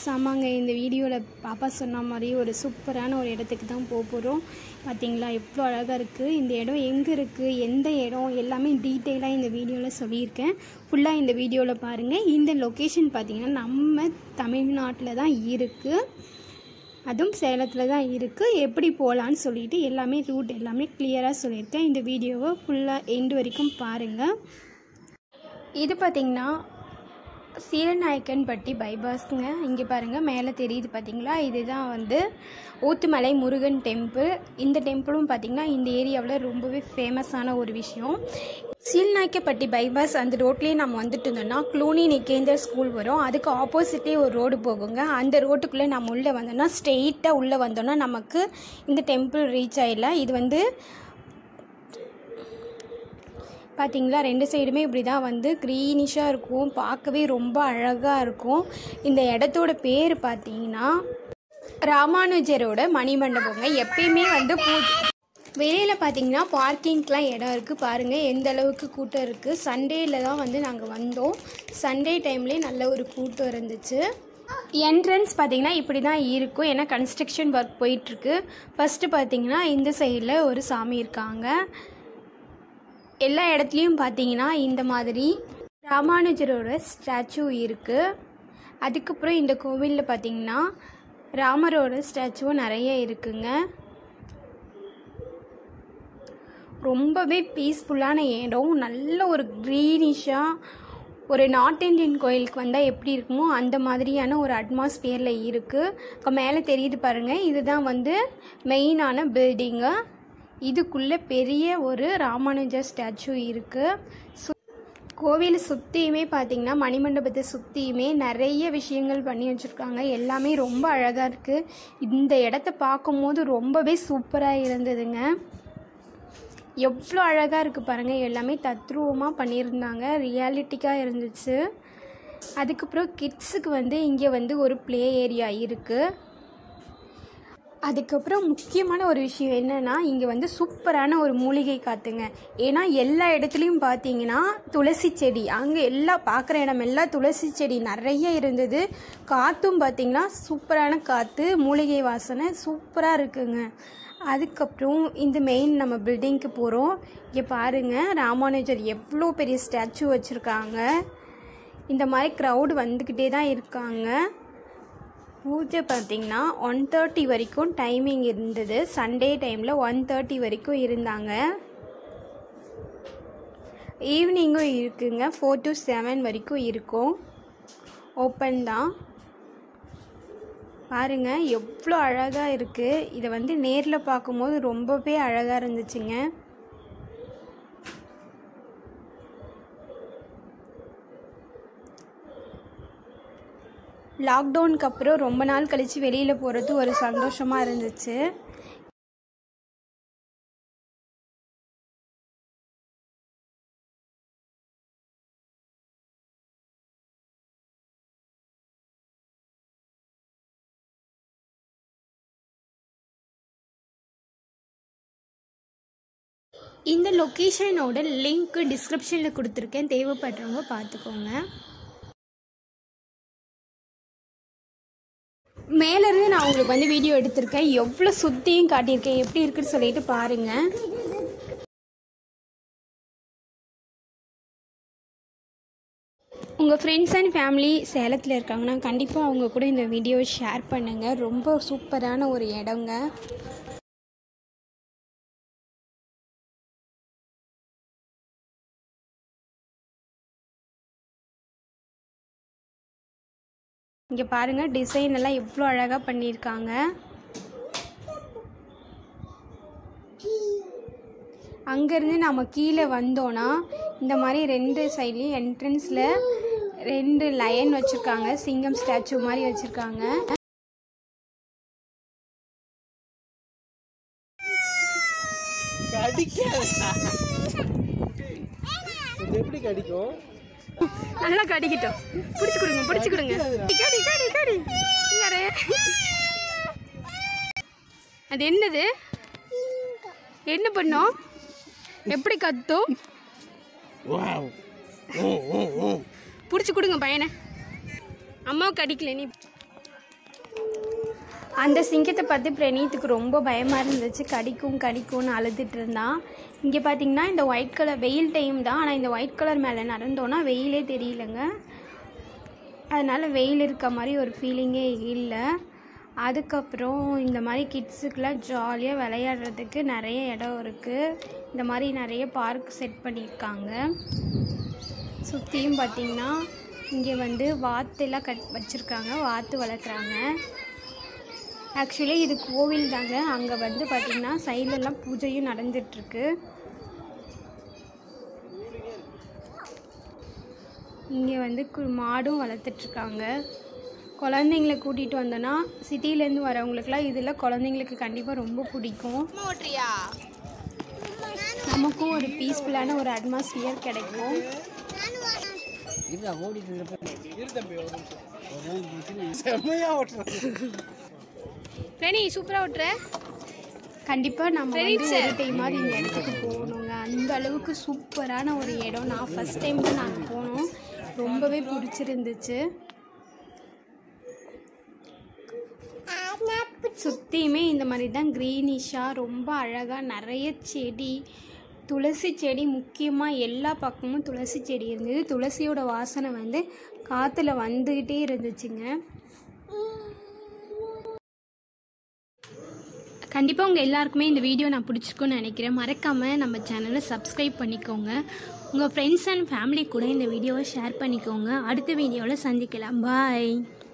friends ஆமாங்க இந்த வீடியோவில் பாப்பா சொன்ன மாதிரி ஒரு சூப்பரான ஒரு இடத்துக்கு தான் போக போகிறோம் பார்த்தீங்களா எவ்வளோ அழகாக இருக்குது இந்த இடம் எங்கே இருக்குது எந்த இடம் எல்லாமே டீட்டெயிலாக இந்த வீடியோவில் சொல்லியிருக்கேன் ஃபுல்லாக இந்த வீடியோவில் பாருங்கள் இந்த லொக்கேஷன் பார்த்தீங்கன்னா நம்ம தமிழ்நாட்டில் தான் இருக்குது அதுவும் சேலத்தில் தான் இருக்குது எப்படி போகலான்னு சொல்லிட்டு எல்லாமே ரூட் எல்லாமே கிளியராக சொல்லியிருக்கேன் இந்த வீடியோவை ஃபுல்லாக எண்டு வரைக்கும் பாருங்கள் இது பார்த்திங்கன்னா சீரநாயக்கன்பட்டி பைபாஸ்ங்க இங்கே பாருங்கள் மேலே தெரியுது பார்த்தீங்களா இதுதான் வந்து ஊத்துமலை முருகன் டெம்பிள் இந்த டெம்பிளும் பார்த்திங்கன்னா இந்த ஏரியாவில் ரொம்பவே ஃபேமஸான ஒரு விஷயம் சீல்நாயக்கப்பட்டி பைபாஸ் அந்த ரோட்லேயே நம்ம வந்துட்டு இருந்தோம்னா க்ளூனி நிகேந்தர் ஸ்கூல் வரும் அதுக்கு ஆப்போசிட்லேயே ஒரு ரோடு போகுங்க அந்த ரோட்டுக்குள்ளே நம்ம உள்ளே வந்தோம்னா ஸ்ட்ரெயிட்டாக உள்ளே வந்தோம்னா நமக்கு இந்த டெம்பிள் ரீச் ஆயிடலாம் இது வந்து பார்த்தீங்களா ரெண்டு சைடுமே இப்படி தான் வந்து க்ரீனிஷாக இருக்கும் பார்க்கவே ரொம்ப அழகாக இருக்கும் இந்த இடத்தோட பேர் பார்த்தீங்கன்னா ராமானுஜரோட மணிமண்டபங்க எப்பயுமே வந்து பூஜை வெளியில் பார்த்தீங்கன்னா பார்க்கிங்க்கெலாம் இடம் இருக்குது பாருங்கள் எந்த அளவுக்கு கூட்டம் இருக்குது சண்டேயில் தான் வந்து நாங்கள் வந்தோம் சண்டே டைம்லேயே நல்ல ஒரு கூட்டம் இருந்துச்சு என்ட்ரன்ஸ் பார்த்தீங்கன்னா இப்படி தான் இருக்கும் ஏன்னா கன்ஸ்ட்ரக்ஷன் ஒர்க் போயிட்டுருக்கு ஃபஸ்ட்டு பார்த்தீங்கன்னா இந்த சைடில் ஒரு சாமி இருக்காங்க எல்லா இடத்துலையும் பார்த்தீங்கன்னா இந்த மாதிரி ராமானுஜரோட ஸ்டாச்சு இருக்குது அதுக்கப்புறம் இந்த கோவிலில் பார்த்தீங்கன்னா ராமரோட ஸ்டாச்சுவும் நிறைய இருக்குங்க ரொம்பவே பீஸ்ஃபுல்லான இடம் நல்ல ஒரு க்ரீனிஷாக ஒரு நார்த் இந்தியன் கோயிலுக்கு வந்தால் எப்படி இருக்குமோ அந்த மாதிரியான ஒரு அட்மாஸ்பியரில் இருக்குது இப்போ மேலே தெரியுது பாருங்கள் இதுதான் வந்து மெயினான பில்டிங்கு இதுக்குள்ளே பெரிய ஒரு ராமானுஜர் ஸ்டாச்சு இருக்குது சு கோவிலை சுற்றியுமே பார்த்திங்கன்னா மணிமண்டபத்தை சுற்றியுமே நிறைய விஷயங்கள் பண்ணி வச்சுருக்காங்க எல்லாமே ரொம்ப அழகாக இருக்குது இந்த இடத்த பார்க்கும்போது ரொம்பவே சூப்பராக இருந்ததுங்க எவ்வளோ அழகாக இருக்குது பாருங்கள் எல்லாமே தத்ரூபமாக பண்ணியிருந்தாங்க ரியாலிட்டிக்காக இருந்துச்சு அதுக்கப்புறம் கிட்ஸுக்கு வந்து இங்கே வந்து ஒரு ப்ளே ஏரியா இருக்குது அதுக்கப்புறம் முக்கியமான ஒரு விஷயம் என்னென்னா இங்கே வந்து சூப்பரான ஒரு மூலிகை காற்றுங்க ஏன்னா எல்லா இடத்துலையும் பார்த்தீங்கன்னா துளசி செடி அங்கே எல்லா பார்க்குற இடம் எல்லாம் துளசி செடி நிறைய இருந்தது காற்றும் பார்த்தீங்கன்னா சூப்பரான காற்று மூலிகை வாசனை சூப்பராக இருக்குங்க அதுக்கப்புறம் இந்த மெயின் நம்ம பில்டிங்க்கு போகிறோம் இங்கே பாருங்கள் ராமானுஜர் எவ்வளோ பெரிய ஸ்டாச்சு வச்சுருக்காங்க இந்த மாதிரி க்ரௌடு வந்துக்கிட்டே தான் இருக்காங்க பூஜை பார்த்திங்கன்னா ஒன் தேர்ட்டி வரைக்கும் டைமிங் இருந்தது சண்டே டைமில் ஒன் தேர்ட்டி வரைக்கும் இருந்தாங்க ஈவினிங்கும் இருக்குங்க ஃபோர் டு செவன் வரைக்கும் இருக்கும் ஓப்பன் தான் பாருங்கள் எவ்வளோ அழகாக இருக்குது இதை வந்து நேரில் பார்க்கும்போது ரொம்பவே அழகாக இருந்துச்சுங்க லாக்டவுனுக்கு அப்புறம் ரொம்ப நாள் கழித்து வெளியில் போகிறது ஒரு சந்தோஷமாக இருந்துச்சு இந்த லொக்கேஷனோட லிங்க் டிஸ்கிரிப்ஷனில் கொடுத்துருக்கேன் தேவைப்படுறவங்க பார்த்துக்கோங்க மேலேருந்து நான் உங்களுக்கு வந்து வீடியோ எடுத்திருக்கேன் எவ்வளோ சுற்றியும் காட்டியிருக்கேன் எப்படி இருக்குன்னு சொல்லிட்டு பாருங்கள் உங்கள் ஃப்ரெண்ட்ஸ் அண்ட் ஃபேமிலி சேலத்தில் இருக்காங்கன்னா கண்டிப்பாக அவங்க கூட இந்த வீடியோவை ஷேர் பண்ணுங்கள் ரொம்ப சூப்பரான ஒரு இடங்க இங்கே பாருங்கள் டிசைன் எல்லாம் எவ்வளோ அழகாக பண்ணியிருக்காங்க அங்கேருந்து நம்ம கீழே வந்தோன்னா இந்த மாதிரி ரெண்டு சைட்லேயும் என்ட்ரன்ஸில் ரெண்டு லயன் வச்சுருக்காங்க சிங்கம் ஸ்டாச்சு மாதிரி வச்சுருக்காங்க எப்படி கடிக்கும் நல்லா கடிக்கிட்டோம் பிடிச்சி கொடுங்க பிடிச்சி கொடுங்க கடி கடி கடி யாரு அது என்னது என்ன பண்ணோம் எப்படி கத்தும் வாவ் பிடிச்சி கொடுங்க பையனை அம்மாவுக்கு அடிக்கல நீ அந்த சிங்கத்தை பார்த்து பிரணீத்துக்கு ரொம்ப பயமாக இருந்துச்சு கடிக்கும் கடிக்கும்னு அழுதுட்டு இருந்தான் இங்கே பார்த்தீங்கன்னா இந்த ஒயிட் கலர் வெயில் டைம் தான் ஆனால் இந்த ஒயிட் கலர் மேலே நடந்தோன்னா வெயிலே தெரியலங்க அதனால் வெயில் இருக்க மாதிரி ஒரு ஃபீலிங்கே இல்லை அதுக்கப்புறம் இந்த மாதிரி கிட்ஸுக்கெலாம் ஜாலியாக விளையாடுறதுக்கு நிறைய இடம் இருக்குது இந்த மாதிரி நிறைய பார்க் செட் பண்ணியிருக்காங்க சுற்றியும் பார்த்திங்கன்னா இங்கே வந்து வாத்தெல்லாம் கட் வச்சுருக்காங்க வாத்து வளர்க்குறாங்க ஆக்சுவலி இது கோவில் தாங்க அங்கே வந்து பார்த்திங்கன்னா சைட்லலாம் பூஜையும் நடந்துட்டுருக்கு இங்கே வந்து கு- மாடும் வளர்த்துட்ருக்காங்க குழந்தைங்கள கூட்டிகிட்டு வந்தோன்னா சிட்டிலேருந்து வரவங்களுக்குலாம் இதில் குழந்தைங்களுக்கு கண்டிப்பாக ரொம்ப பிடிக்கும் நமக்கும் ஒரு பீஸ்ஃபுல்லான ஒரு அட்மாஸ்பியர் கிடைக்கும் செம்மையா ஓட்டுறது பிரணி சூப்பராக ஓட்டுற கண்டிப்பாக நம்ம வந்து ஒரு டைமாவது இந்த இடத்துக்கு போகணுங்க அந்த அளவுக்கு சூப்பரான ஒரு இடம் நான் ஃபஸ்ட் டைம் தான் நாங்கள் போனோம் ரொம்பவே பிடிச்சிருந்துச்சு சுற்றியுமே இந்த மாதிரி தான் க்ரீனிஷாக ரொம்ப அழகாக நிறைய செடி துளசி செடி முக்கியமாக எல்லா பக்கமும் துளசி செடி இருந்தது துளசியோட வாசனை வந்து காற்றுல வந்துக்கிட்டே இருந்துச்சுங்க கண்டிப்பாக உங்கள் எல்லாருக்குமே இந்த வீடியோ நான் பிடிச்சிருக்குன்னு நினைக்கிறேன் மறக்காமல் நம்ம சேனலை சப்ஸ்கிரைப் பண்ணிக்கோங்க உங்கள் ஃப்ரெண்ட்ஸ் அண்ட் ஃபேமிலி கூட இந்த வீடியோவை ஷேர் பண்ணிக்கோங்க அடுத்த வீடியோவில் சந்திக்கலாம் பாய்